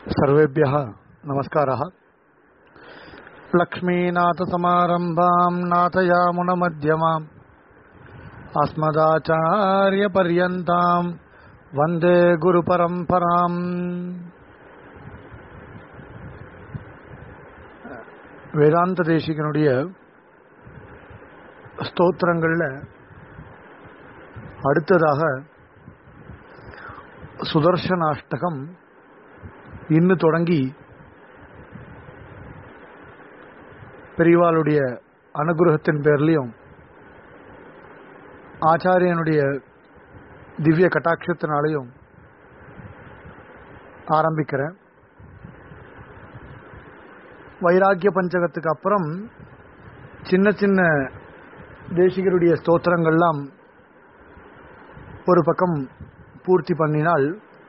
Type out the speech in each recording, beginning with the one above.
सर्वेभ्यः नमस्कारः लक्ष्मीनाथसमारम्भाम् नाथयामुनमध्यमाम् अस्मदाचार्यपर्यन्ताम् वन्दे குருபரம்பராம் வேதாந்த தேசிகனுடைய ஸ்தோத்திரங்கள்ல அடுத்ததாக சுதர்சனாஷ்டகம் இன்னு தொடங்கி பெரியவாளுடைய அனுகிரகத்தின் பேர்லையும் ஆச்சாரியனுடைய திவ்ய கட்டாட்சத்தினாலையும் ஆரம்பிக்கிறேன் வைராக்கிய பஞ்சகத்துக்கு அப்புறம் சின்ன சின்ன தேசிகருடைய ஸ்தோத்திரங்கள்லாம் ஒரு பக்கம் பூர்த்தி பண்ணினால்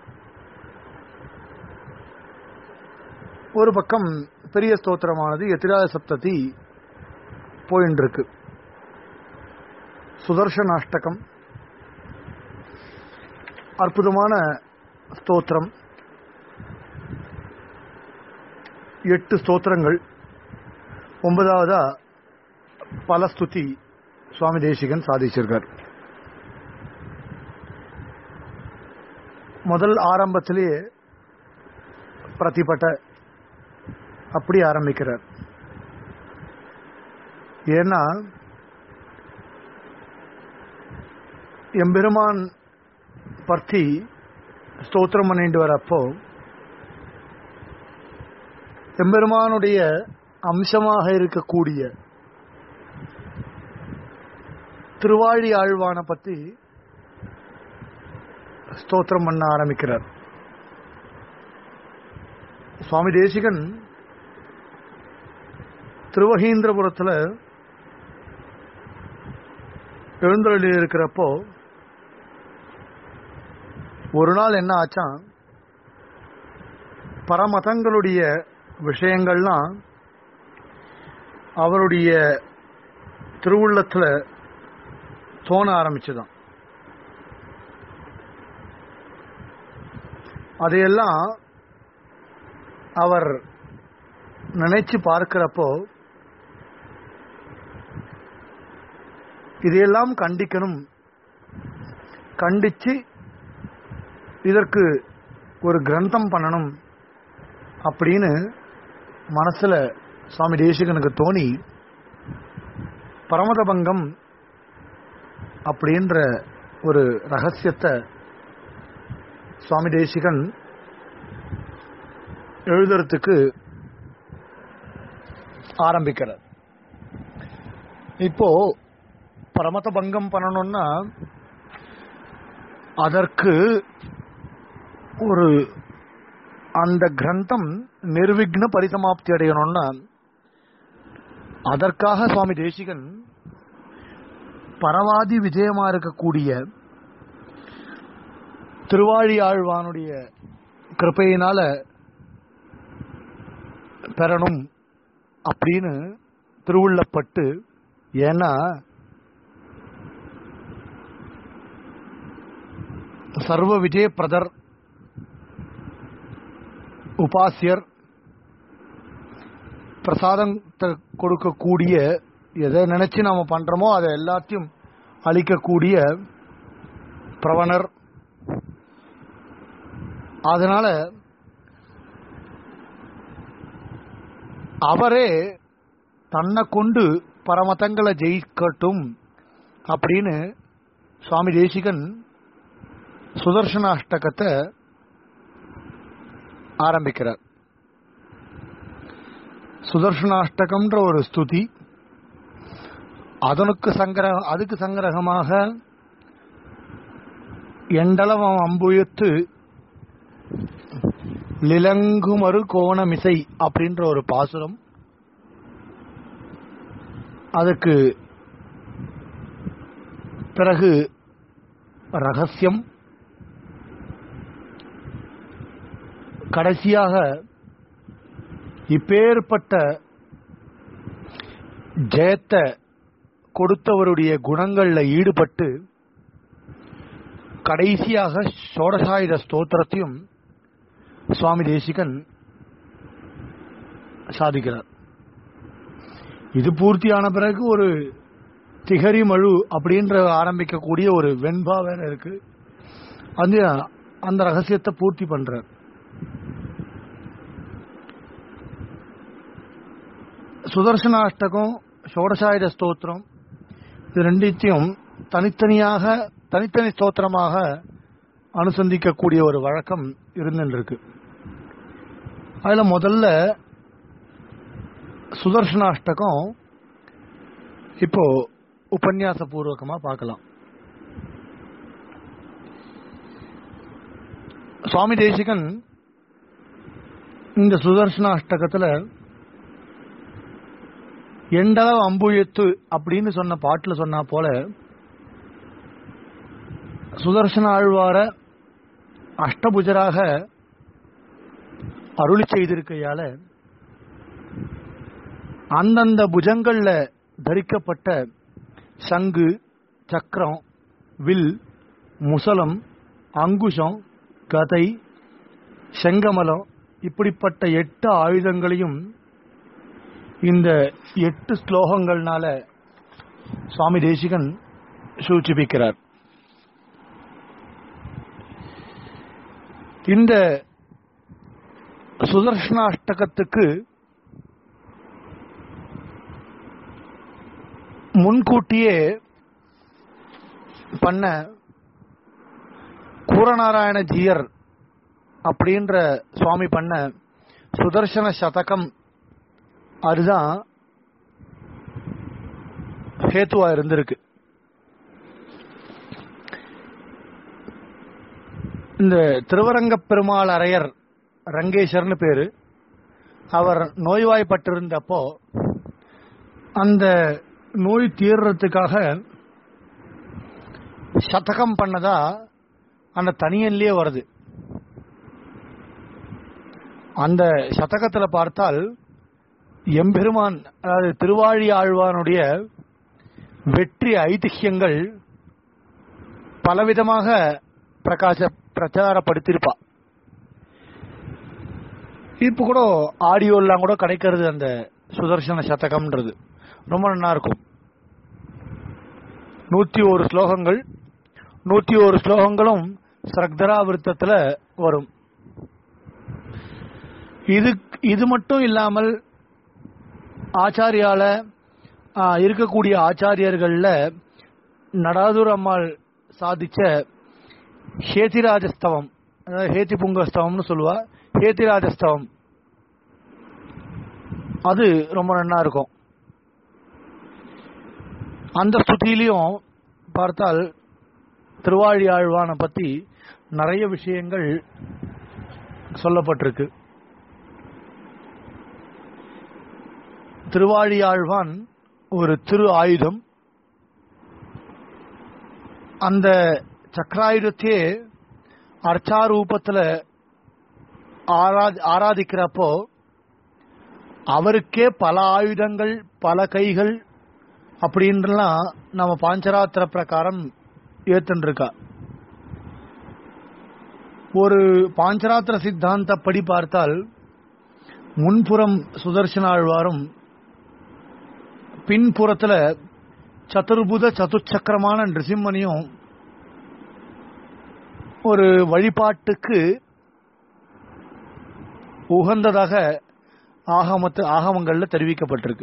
ஒரு பக்கம் பெரிய ஸ்தோத்திரமானது எத்திராய சப்ததி போயின்னு இருக்கு சுதர்சனாஷ்டகம் அற்புதமான ஸ்தோத்திரம் எட்டு ஸ்தோத்திரங்கள் ஒன்பதாவதா பலஸ்துதி சுவாமி தேசிகன் சாதிச்சிருக்கார் முதல் ஆரம்பத்திலேயே பிரதிபட்ட அப்படி ஆரம்பிக்கிறார் ஏன்னா எம்பெருமான் பற்றி ஸ்தோத்திரம் பண்ணிட்டு வரப்போ எம்பெருமானுடைய அம்சமாக இருக்கக்கூடிய திருவாழி ஆழ்வான பத்தி ஸ்தோத்திரம் பண்ண ஆரம்பிக்கிறார் சுவாமி தேசிகன் திருவகீந்திரபுரத்தில் எழுந்தருளி இருக்கிறப்போ ஒரு நாள் என்ன ஆச்சான் பரமதங்களுடைய விஷயங்கள்லாம் அவருடைய திருவுள்ளத்தில் தோண ஆரம்பிச்சுதான் அதையெல்லாம் அவர் நினைச்சு பார்க்கிறப்போ இதையெல்லாம் கண்டிக்கணும் கண்டிச்சு இதற்கு ஒரு கிரந்தம் பண்ணணும் அப்படின்னு மனசுல சுவாமி தேசிகனுக்கு தோணி பரமதபங்கம் அப்படின்ற ஒரு ரகசியத்தை சுவாமி தேசிகன் எழுதுறதுக்கு ஆரம்பிக்கிறார் இப்போ பரமத பங்கம் பண்ணணும்னா அதற்கு ஒரு அந்த கிரந்தம் நிர்விக்ன பரிசமாப்தி அடையணும்னா அதற்காக சுவாமி தேசிகன் பரவாதி விஜயமா இருக்கக்கூடிய திருவாழி ஆழ்வானுடைய கிருப்பையினால பெறணும் அப்படின்னு திருவுள்ளப்பட்டு ஏன்னா சர்வ விஜய பிரதர் உபாசியர் பிரசாதம் கொடுக்கக்கூடிய எதை நினைச்சு நாம பண்றோமோ அதை எல்லாத்தையும் அளிக்கக்கூடிய பிரவணர் அதனால அவரே தன்னை கொண்டு பரமதங்களை ஜெயிக்கட்டும் அப்படின்னு சுவாமி தேசிகன் சுதர்சனாஷ்டகத்தை ஆரம்பிக்கிறார் சுதர்சனாஷ்டகம்ன்ற ஒரு ஸ்துதி அதனுக்கு சங்கிரக அதுக்கு சங்கிரகமாக எண்டளவம் அம்புயத்து லிலங்குமறு கோணமிசை அப்படின்ற ஒரு பாசுரம் அதுக்கு பிறகு ரகசியம் கடைசியாக இப்பேற்பட்ட ஜெயத்தை கொடுத்தவருடைய குணங்கள்ல ஈடுபட்டு கடைசியாக சோடசாயுத ஸ்தோத்திரத்தையும் சுவாமி தேசிகன் சாதிக்கிறார் இது பூர்த்தியான பிறகு ஒரு திகரி மழு அப்படின்ற ஆரம்பிக்கக்கூடிய ஒரு வெண்பா வேற இருக்கு அந்த அந்த ரகசியத்தை பூர்த்தி பண்றார் சுதர்சனாஷ்டகம் ஷோடசாயுத ஸ்தோத்திரம் இது ரெண்டுத்தையும் தனித்தனியாக தனித்தனி ஸ்தோத்திரமாக அனுசந்திக்கக்கூடிய ஒரு வழக்கம் இருந்துருக்கு அதுல முதல்ல சுதர்சனாஷ்டகம் இப்போ உபன்யாச பூர்வகமா பார்க்கலாம் சுவாமி தேசிகன் இந்த சுதர்சன அஷ்டகத்துல எண்டளவு அம்புயத்து அப்படின்னு சொன்ன பாட்டுல சொன்னா போல சுதர்சன ஆழ்வார அஷ்டபுஜராக அருளி செய்திருக்கையால அந்தந்த புஜங்கள்ல தரிக்கப்பட்ட சங்கு சக்கரம் வில் முசலம் அங்குஷம் கதை செங்கமலம் இப்படிப்பட்ட எட்டு ஆயுதங்களையும் இந்த எட்டு ஸ்லோகங்கள்னால சுவாமி தேசிகன் சூச்சிப்பிக்கிறார் இந்த சுதர்ஷனாஷ்டகத்துக்கு முன்கூட்டியே பண்ண கூரநாராயண ஜீயர் அப்படின்ற சுவாமி பண்ண சுதர்சன சதகம் அதுதான் ஹேத்துவா இருந்திருக்கு இந்த திருவரங்க பெருமாள் அரையர் ரங்கேஸ்வர்னு பேரு அவர் நோய்வாய்ப்பட்டிருந்தப்போ அந்த நோய் தீர்றதுக்காக சதகம் பண்ணதா அந்த தனியன்லயே வருது அந்த சதகத்துல பார்த்தால் எம்பெருமான் அதாவது திருவாழி ஆழ்வானுடைய வெற்றி ஐதிஹ்யங்கள் பலவிதமாக பிரகாச பிரச்சாரப்படுத்தியிருப்பா இப்ப கூட ஆடியோ எல்லாம் கூட கிடைக்கிறது அந்த சுதர்சன சதகம்ன்றது ரொம்ப நல்லா இருக்கும் நூத்தி ஒரு ஸ்லோகங்கள் நூத்தி ஒரு ஸ்லோகங்களும் சரக்தராவிருத்தத்துல வரும் இது இது மட்டும் இல்லாமல் ஆச்சாரியால ஆ, இருக்கக்கூடிய ஆச்சாரியர்கள்ல நடாதுர் அம்மாள் சாதிச்ச ஹேதிராஜஸ்தவம் அதாவது ஹேதி புங்கஸ்தவம்னு சொல்லுவா ஹேதிராஜஸ்தவம் அது ரொம்ப நன்னா இருக்கும் அந்த ஸ்துதியிலையும் பார்த்தால் திருவாழி ஆழ்வானை பத்தி நிறைய விஷயங்கள் சொல்லப்பட்டிருக்கு திருவாழியாழ்வான் ஒரு திரு ஆயுதம் அந்த சக்கராயுதத்தையே அர்ச்சாரூபத்துல ஆரா- ஆராதிக்கிறப்போ அவருக்கே பல ஆயுதங்கள் பல கைகள் அப்படின்றலாம் நம்ம பாஞ்சராத்திர பிரகாரம் ஏத்துருக்கா ஒரு பாஞ்சராத்திர சித்தாந்தப்படி பார்த்தால் முன்புறம் சுதர்சனாழ்வாரும் பின்புறத்துல சதுர்புத சதுச்சக்கரமான நிருசிம்மனையும் ஒரு வழிபாட்டுக்கு உகந்ததாக ஆகமத்து ஆகமங்கள்ல தெரிவிக்கப்பட்டிருக்கு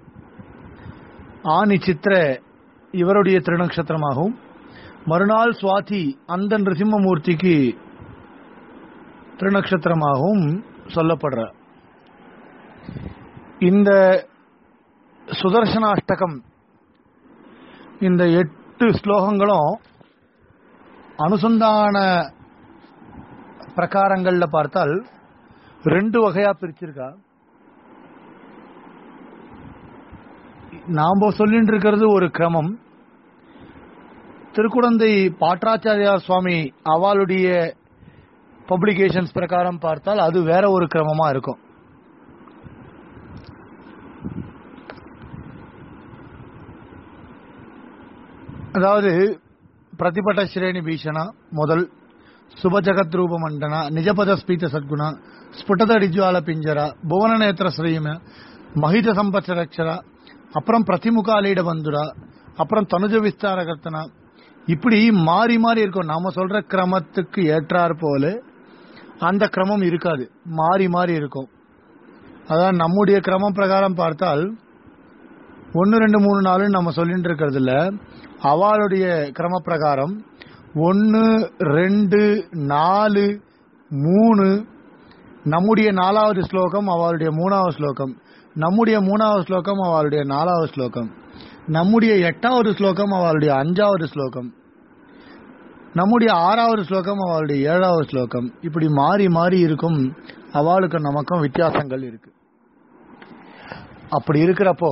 ஆனி சித்திர இவருடைய திருநக்ஷத்திரமாகவும் மறுநாள் சுவாதி அந்த நிருசிம்மமூர்த்திக்கு திருநக்ஷத்திரமாகவும் சொல்லப்படுற இந்த சுதர்சனாஷ்டகம் இந்த எட்டு ஸ்லோகங்களும் அனுசந்தான பிரகாரங்கள்ல பார்த்தால் ரெண்டு வகையா பிரிச்சிருக்கா நாம சொல்லிட்டு இருக்கிறது ஒரு கிரமம் திருக்குடந்தை பாட்டாச்சாரியார் சுவாமி அவளுடைய பப்ளிகேஷன்ஸ் பிரகாரம் பார்த்தால் அது வேற ஒரு கிரமமா இருக்கும் அதாவது பிரதிபட்ட ஸ்ரேணி பீஷணா முதல் சுபஜகத் ரூப மண்டன நிஜபத ஸ்பீத சத்குண ஸ்புட்டத ரிஜ்வால பிஞ்சர புவன நேத்திர ஸ்ரீம மகித சம்பத்சரக்ஷரா அப்புறம் பிரதிமுகாலீட பந்துரா அப்புறம் தனுஜ விஸ்தார கர்த்தனா இப்படி மாறி மாறி இருக்கும் நாம சொல்ற கிரமத்துக்கு ஏற்றாற் போல அந்த கிரமம் இருக்காது மாறி மாறி இருக்கும் அதான் நம்முடைய கிரமம் பிரகாரம் பார்த்தால் ஒன்னு ரெண்டு மூணு நாலு நம்ம சொல்லிட்டு இருக்கிறது இல்ல அவளுடைய கிரம பிரகாரம் ஒன்னு ரெண்டு நாலு மூணு நம்முடைய நாலாவது ஸ்லோகம் அவளுடைய மூணாவது ஸ்லோகம் நம்முடைய மூணாவது ஸ்லோகம் அவளுடைய நாலாவது ஸ்லோகம் நம்முடைய எட்டாவது ஸ்லோகம் அவளுடைய அஞ்சாவது ஸ்லோகம் நம்முடைய ஆறாவது ஸ்லோகம் அவளுடைய ஏழாவது ஸ்லோகம் இப்படி மாறி மாறி இருக்கும் அவளுக்கு நமக்கும் வித்தியாசங்கள் இருக்கு அப்படி இருக்கிறப்போ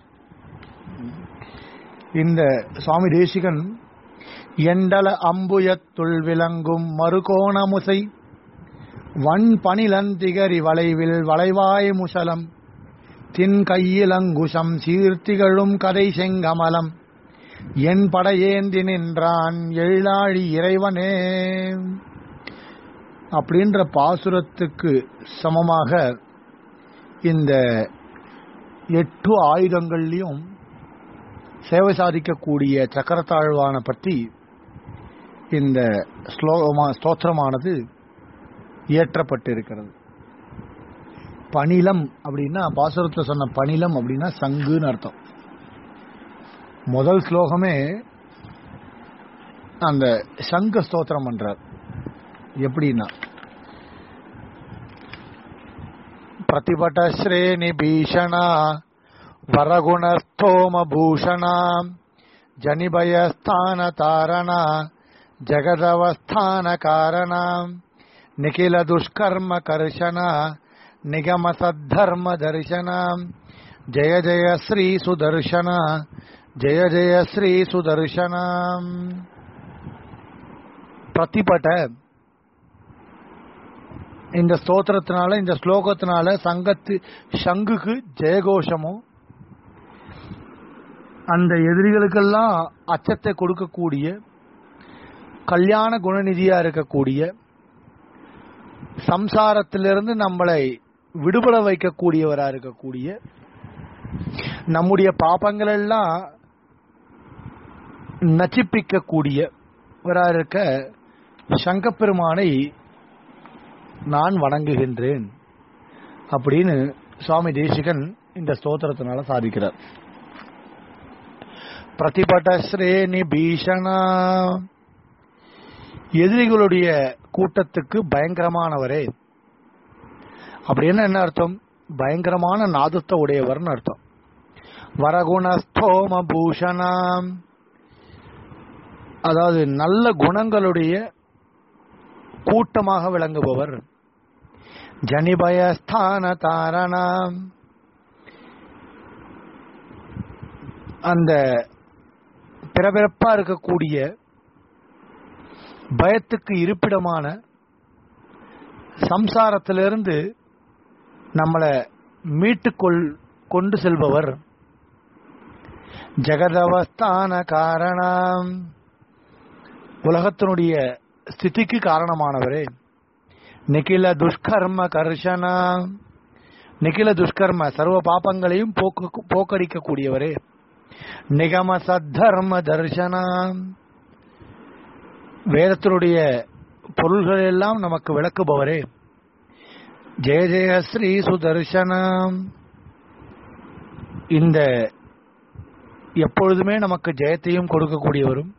இந்த சுவாமி தேசிகன் எண்டல அம்புயத்துள் விளங்கும் மறுகோணமுசை வன் பணிலந்திகரி வளைவில் வளைவாய் முசலம் தின் கையிலங்குஷம் சீர்த்திகளும் கதை செங்கமலம் என் படையேந்தி நின்றான் எழிலாழி இறைவனே அப்படின்ற பாசுரத்துக்கு சமமாக இந்த எட்டு ஆயுதங்கள்லையும் சேவை சாதிக்கக்கூடிய சக்கரத்தாழ்வான பற்றி இந்த ஸ்லோகமா ஸ்தோத்திரமானது இயற்றப்பட்டிருக்கிறது பணிலம் அப்படின்னா பாசுரத்தில் சொன்ன பணிலம் அப்படின்னா சங்குன்னு அர்த்தம் முதல் ஸ்லோகமே அந்த சங்க ஸ்தோத்திரம் பண்றார் எப்படின்னா பிரதிபட ஸ்ரேணி பீஷணா வரகுணஸ்தோம பூஷணா ஜனிபயஸ்தான தாரணா ஜகதவஸ்தான காரணா நிகில துஷ்கர்ம கர்ஷனா நிகம சத்தர்ம தர்சனா ஜெய ஜெய ஸ்ரீ சுதர்ஷனா ஜெய ஜெய ஸ்ரீ சுதர்ஷனா பிரதிபட்ட இந்த ஸ்தோத்திரத்தினால இந்த ஸ்லோகத்தினால சங்கத்து சங்குக்கு ஜெயகோஷமும் அந்த எதிரிகளுக்கெல்லாம் அச்சத்தை கொடுக்கக்கூடிய கல்யாண குணநிதியா இருக்கக்கூடிய சம்சாரத்திலிருந்து நம்மளை விடுபட வைக்கக்கூடியவரா இருக்கக்கூடிய நம்முடைய பாப்பங்கள் எல்லாம் நச்சிப்பிக்கக்கூடியவரா இருக்க சங்கப்பெருமானை நான் வணங்குகின்றேன் அப்படின்னு சுவாமி தேசிகன் இந்த ஸ்தோத்திரத்தினால சாதிக்கிறார் பிரதிபட ஸ்ரேணி பீஷணா எதிரிகளுடைய கூட்டத்துக்கு பயங்கரமானவரே அப்படின்னு என்ன அர்த்தம் பயங்கரமான நாதத்தை உடையவர்னு அர்த்தம் வரகுணஸ்தோம பூஷணாம் அதாவது நல்ல குணங்களுடைய கூட்டமாக விளங்குபவர் ஜனிபயஸ்தான தாரணாம் அந்த பிறபிறப்பா இருக்கக்கூடிய பயத்துக்கு இருப்பிடமான சம்சாரத்திலிருந்து நம்மளை மீட்டுக்கொள் கொண்டு செல்பவர் ஜெகதவஸ்தான காரணம் உலகத்தினுடைய ஸ்திதிக்கு காரணமானவரே நிகில துஷ்கர்ம கர்ஷனா நிகில துஷ்கர்ம சர்வ பாப்பங்களையும் போக்கு போக்கடிக்கக்கூடியவரே நிகம சத்தர்ம தர்சனா வேதத்தினுடைய பொருள்கள் எல்லாம் நமக்கு விளக்குபவரே ஜெய ஜெய ஸ்ரீ சுதர்சனம் இந்த எப்பொழுதுமே நமக்கு ஜெயத்தையும் கொடுக்கக்கூடியவரும்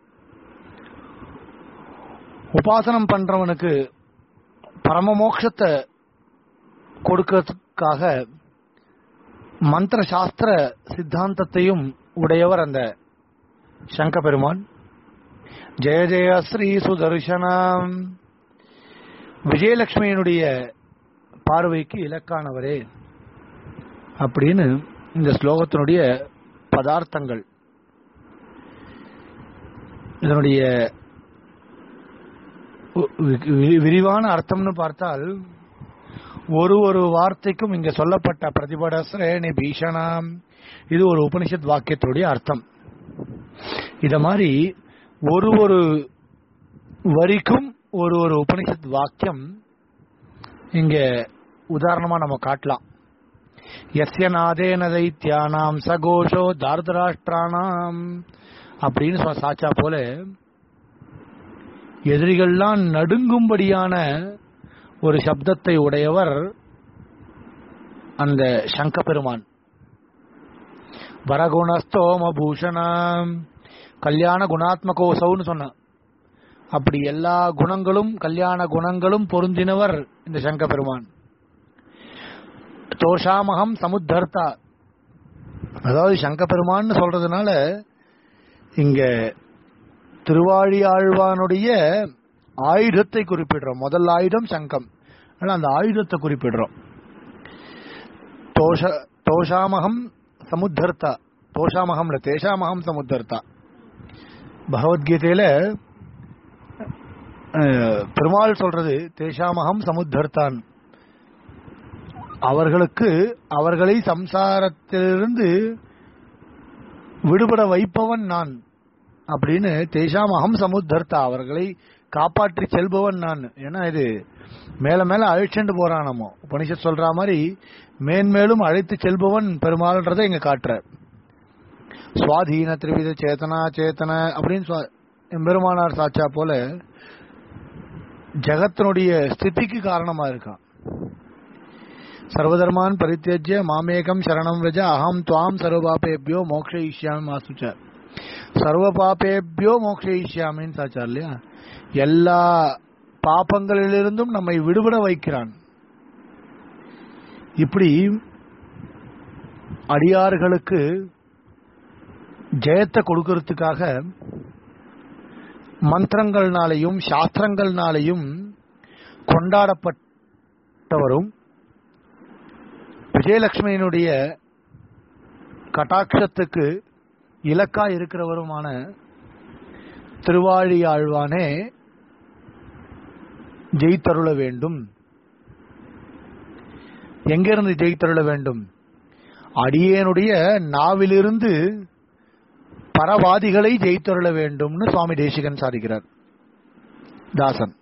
உபாசனம் பண்றவனுக்கு பரமமோட்சத்தை கொடுக்கிறதுக்காக மந்திர சாஸ்திர சித்தாந்தத்தையும் உடையவர் அந்த சங்க பெருமான் ஜெய ஜெய ஸ்ரீ சுதர்சனம் விஜயலட்சுமியினுடைய பார்வைக்கு இலக்கானவரே அப்படின்னு இந்த ஸ்லோகத்தினுடைய பதார்த்தங்கள் இதனுடைய வி- விரிவான அர்த்தம்னு பார்த்தால் ஒரு ஒரு வார்த்தைக்கும் இங்க சொல்லப்பட்ட பிரதிபட ஸ்ரேணி பீஷணாம் இது ஒரு உபனிஷத் வாக்கியத்துடைய அர்த்தம் இத மாதிரி ஒரு ஒரு வரிக்கும் ஒரு ஒரு உபனிஷத் வாக்கியம் இங்க உதாரணமா நம்ம காட்டலாம் எஸ்ய நாதேன தைத்தியானாம் சகோஷோ தார்தராஷ்டிரானாம் அப்படின்னு சொ- சாச்சா போல எதிரிகள்லாம் நடுங்கும்படியான ஒரு சப்தத்தை உடையவர் அந்த சங்க பெருமான் வரகுணஸ்தோம பூஷணம் கல்யாண குணாத்மகோசவுன்னு சொன்னான் அப்படி எல்லா குணங்களும் கல்யாண குணங்களும் பொருந்தினவர் இந்த சங்க பெருமான் தோஷாமகம் சமுத்தர்த்தா அதாவது சங்க பெருமான்னு சொல்றதுனால இங்க திருவாழியாழ்வானுடைய ஆயுதத்தை குறிப்பிடுறோம் முதல் ஆயுதம் சங்கம் ஆனா அந்த ஆயுதத்தை குறிப்பிடுறோம் தோஷ தோஷாமகம் சமுத்தர்த்தா தோஷாமகம்ல தேஷாமகம் சமுத்தர்த்தா பகவத்கீதையில அஹ், பெருமாள் சொல்றது தேஷாமகம் சமுத்தர்த்தான் அவர்களுக்கு அவர்களை சம்சாரத்திலிருந்து விடுபட வைப்பவன் நான் அப்படின்னு தேஷாம் அகம் சமுத்தர்த்தா அவர்களை காப்பாற்றி செல்பவன் நான் ஏன்னா இது மேல மேல அழைச்சுட்டு போறான் நம்ம உபனிஷத் சொல்ற மாதிரி மேன்மேலும் அழைத்து செல்பவன் பெருமாள்ன்றதை இங்க காட்டுற சுவாதீன திரிவித சேதனா சேத்தன அப்படின்னு சுவா- எம்பெருமானார் சாச்சா போல ஜகத்தினுடைய ஸ்திதிக்கு காரணமா இருக்கான் சர்வதர்மான் பரித்தியஜ்ய மாமேகம் சரணம் விஜ அகம் துவாம் சர்வபாபேபியோ மோக்ஷயிஷ்யாமி மாசுச்ச சர்வ பாபேபியோ மோக்ஷயிஷ்யாமின்னு சாச்சார் இல்லையா எல்லா பாபங்களிலிருந்தும் நம்மை விடுபட வைக்கிறான் இப்படி அடியார்களுக்கு ஜெயத்தை கொடுக்கறதுக்காக மந்திரங்கள்னாலையும் சாஸ்திரங்கள்னாலையும் கொண்டாடப்பட்டவரும் விஜயலட்சுமியினுடைய கட்டாட்சத்துக்கு இலக்கா இருக்கிறவருமான திருவாழியாழ்வானே ஜெயித்தருள வேண்டும் எங்கிருந்து ஜெயித்தருள வேண்டும் அடியேனுடைய நாவிலிருந்து பரவாதிகளை ஜெயித்தருள வேண்டும்னு சுவாமி தேசிகன் சாதிக்கிறார் தாசன்